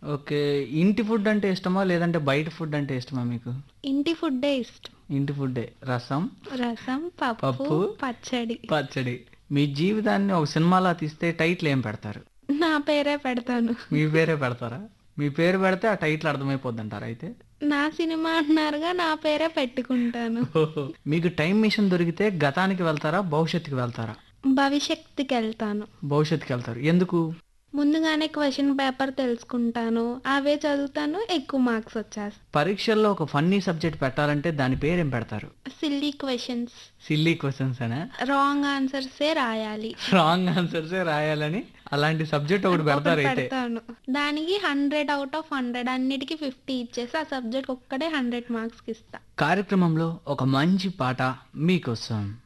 Okay. ఇంటి food అంటే ఇష్టమా? లేదంటే బయట ఫుడ్ అంటే ఇష్టమా మీకు? ఇంటి ఫుడ్డే ఇష్టం. ఇంటి ఫుడ్డే. రసం, రసం, పప్పు, పప్పు, పచ్చడి. పచ్చడి. మీ జీవితాన్ని ఒక సినిమాలా తీస్తే టైటిల్ ఏం పెడతారు? నా పేరే పెడతాను. మీ పేరే పెడతారా? మీ పేరు పెడితే ఆ టైటిల్ అర్థమైపోద్దంటారా అయితే? నా సినిమా అంటున్నారుగా నా పేరే పెట్టుకుంటాను. ఓహో! మీకు టైమ్ మిషన్ దొరికితే గతానికి వెళ్తారా? భవిష్యత్తుకి వెళ్తారా? భవిష్యత్తుకెళ్తాను. భవిష్యత్తుకి వెళ్తారు. ఎందుకు? ముందుగానే క్వశ్చన్ పేపర్ తెలుసుకుంటాను. అవే చదువుతాను. ఎక్కువ మార్క్స్ వచ్చేస్తాయి. పరీక్షల్లో ఒక ఫన్నీ సబ్జెక్ట్ పెట్టాలంటే దాని పేరేం పెడతారు? Silly questions. సిల్లీ క్వశ్చన్స్ అనా? రాంగ్ ఆన్సర్సే రాయాలి. రాంగ్ ఆన్సర్సే రాయాలని అలాంటి సబ్జెక్ట్ ఒకటి ఒకటి పెడతారు అయితే. పెడతాను. దానికి 100 అవుట్ ఆఫ్ 100 అన్నిటికీ 50 ఇచ్చేసి ఆ సబ్జెక్ట్ ఒక్కడే 100 మార్క్స్‌కి ఇస్తా. కార్యక్రమంలో ఒక మంచి పాట మీకోసం